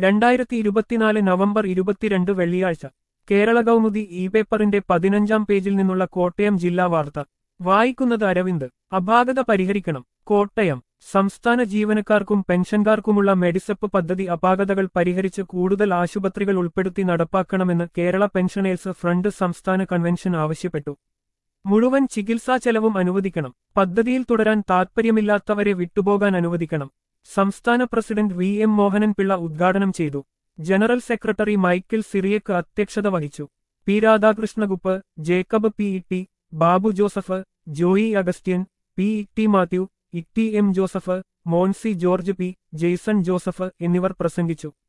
രണ്ടായിരത്തി ഇരുപത്തിനാല് നവംബർ ഇരുപത്തിരണ്ട് വെള്ളിയാഴ്ച കേരള കൗമുദി ഇ പേപ്പറിന്റെ പതിനഞ്ചാം പേജിൽ നിന്നുള്ള കോട്ടയം ജില്ലാ വാർത്ത വായിക്കുന്നത് അരവിന്ദ് അപാകത പരിഹരിക്കണം കോട്ടയം സംസ്ഥാന ജീവനക്കാർക്കും പെൻഷൻകാർക്കുമുള്ള മെഡിസെപ്പ് പദ്ധതി അപാകതകൾ പരിഹരിച്ച് കൂടുതൽ ആശുപത്രികൾ ഉൾപ്പെടുത്തി നടപ്പാക്കണമെന്ന് കേരള പെൻഷനേഴ്സ് ഫ്രണ്ട് സംസ്ഥാന കൺവെൻഷൻ ആവശ്യപ്പെട്ടു മുഴുവൻ ചികിത്സാ ചെലവും അനുവദിക്കണം പദ്ധതിയിൽ തുടരാൻ താൽപ്പര്യമില്ലാത്തവരെ വിട്ടുപോകാൻ അനുവദിക്കണം സംസ്ഥാന പ്രസിഡന്റ് വി എം മോഹനൻ പിള്ള ഉദ്ഘാടനം ചെയ്തു ജനറൽ സെക്രട്ടറി മൈക്കിൾ സിറിയക്ക് അധ്യക്ഷത വഹിച്ചു പി രാധാകൃഷ്ണകുപ്പ് Jacob P E T Babu Joseph Joy Augustine P E T Mathew E T M Joseph Moncy George P Jaison Joseph എന്നിവർ പ്രസംഗിച്ചു